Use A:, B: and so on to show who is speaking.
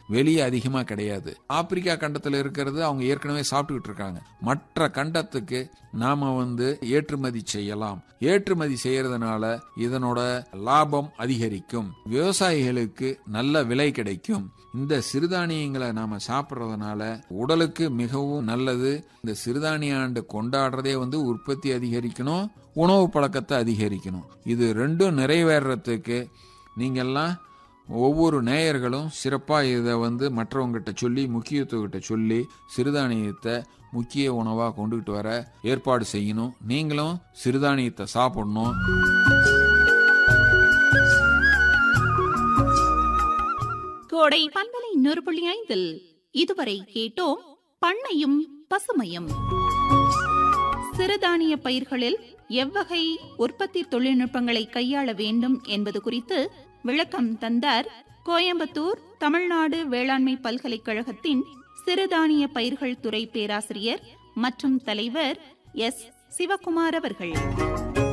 A: வெளியே அதிகமா கிடையாது ஆப்பிரிக்கா கண்டத்துல இருக்கிறது அவங்க ஏற்கனவே சாப்பிட்டுக்கிட்டு இருக்காங்க மற்ற கண்டத்துக்கு நாம வந்து ஏற்றுமதி செய்யலாம் ஏற்றுமதி செய்யறதுனால இதனோட லாபம் அதிகரிக்கும் விவசாயிகளுக்கு நல்ல விலை கிடைக்கும் இந்த சிறுதானியங்களை நாம சாப்பிட்றதுனால உடலுக்கு மிகவும் நல்லது இந்த சிறுதானிய ஆண்டு கொண்டாடுறதே வந்து உற்பத்தி அதிகரிக்கணும் உணவு பழக்கத்தை அதிகரிக்கணும் இது ரெண்டும் நிறைவேறத்துக்கு நீங்கெல்லாம் ஒவ்வொரு நேயர்களும் சிறப்பாக இதை வந்து மற்றவங்ககிட்ட சொல்லி முக்கியத்துவங்கிட்ட சொல்லி சிறுதானியத்தை முக்கிய உணவாக கொண்டுகிட்டு வர ஏற்பாடு செய்யணும் நீங்களும் சிறுதானியத்தை சாப்பிடணும்
B: கோடை பண்பலை நூறு புள்ளி ஐந்தில் இதுவரை கேட்டோம் பண்ணையும் பசுமையும் சிறுதானிய பயிர்களில் எவ்வகை உற்பத்தி தொழில்நுட்பங்களை கையாள வேண்டும் என்பது குறித்து விளக்கம் தந்தார் கோயம்புத்தூர் தமிழ்நாடு வேளாண்மை பல்கலைக்கழகத்தின் சிறுதானிய பயிர்கள் துறை பேராசிரியர் மற்றும் தலைவர் எஸ் சிவகுமார் அவர்கள்